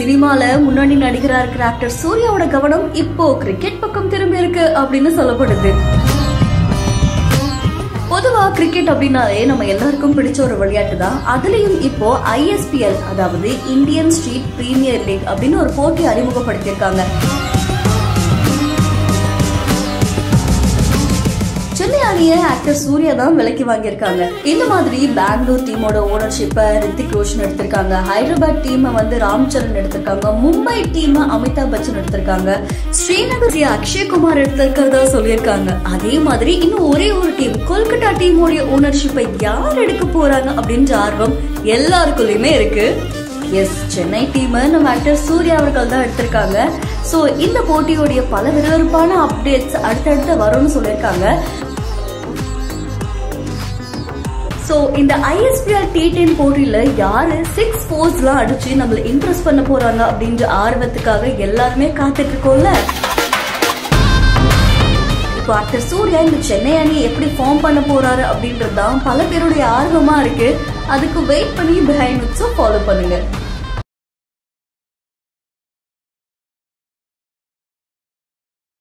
சினிமால முன்னணி நடிகரா இருக்கிற ஆக்டர் சூர்யாவோட கவனம் இப்போ கிரிக்கெட் பக்கம் திரும்பி இருக்கு அப்படின்னு சொல்லப்படுது பொதுவா கிரிக்கெட் அப்படின்னாலே நம்ம எல்லாருக்கும் பிடிச்ச ஒரு விளையாட்டு தான் அதுலயும் இப்போ ஐஎஸ்பிஎல் அதாவது இந்தியன் ஸ்ட்ரீட் பிரீமியர் லீக் அப்படின்னு ஒரு போட்டி அறிமுகப்படுத்தியிருக்காங்க சென்னை அணியை ஆக்டர் சூர்யா தான் விலைக்கு வாங்கியிருக்காங்க இந்த மாதிரி பெங்களூர் டீமோட ஓனர்ஷிப்பை ரித்திக் ரோஷன் எடுத்திருக்காங்க ஹைதராபாத் டீமை வந்து ராம் சரண் எடுத்திருக்காங்க மும்பை டீமை அமிதாப் பச்சன் எடுத்திருக்காங்க ஸ்ரீநகர் அக்ஷய்குமார் எடுத்திருக்கிறதா சொல்லியிருக்காங்க அதே மாதிரி இன்னும் ஒரே ஒரு டீம் கொல்கட்டா டீமோடைய ஓனர்ஷிப்பை யார் எடுக்க போறாங்க அப்படின்ற ஆர்வம் எல்லாருக்குள்ளயுமே இருக்கு எஸ் சென்னை டீமை நம்ம ஆக்டர் சூர்யா அவர்கள் தான் எடுத்திருக்காங்க ஸோ இந்த போட்டியோடைய பல விறுவிறுப்பான அப்டேட்ஸ் அடுத்தடுத்து வரும்னு சொல்லியிருக்காங்க ஸோ இந்த ஐஎஸ்பிஆர் டி டென் போட்டியில யாரு சிக்ஸ் ஃபோர்ஸ்லாம் அடிச்சு நம்மள இம்ப்ரெஸ் பண்ண போறாங்க அப்படின்ற ஆர்வத்துக்காக எல்லாருமே காத்துட்டு இருக்கோம்ல இப்போ ஆக்டர் சூர்யா இந்த சென்னை அணி எப்படி ஃபார்ம் பண்ண போறாரு அப்படின்றது தான் பல பேருடைய ஆர்வமா இருக்கு அதுக்கு வெயிட் பண்ணி பிஹைண்ட் ஃபாலோ பண்ணுங்க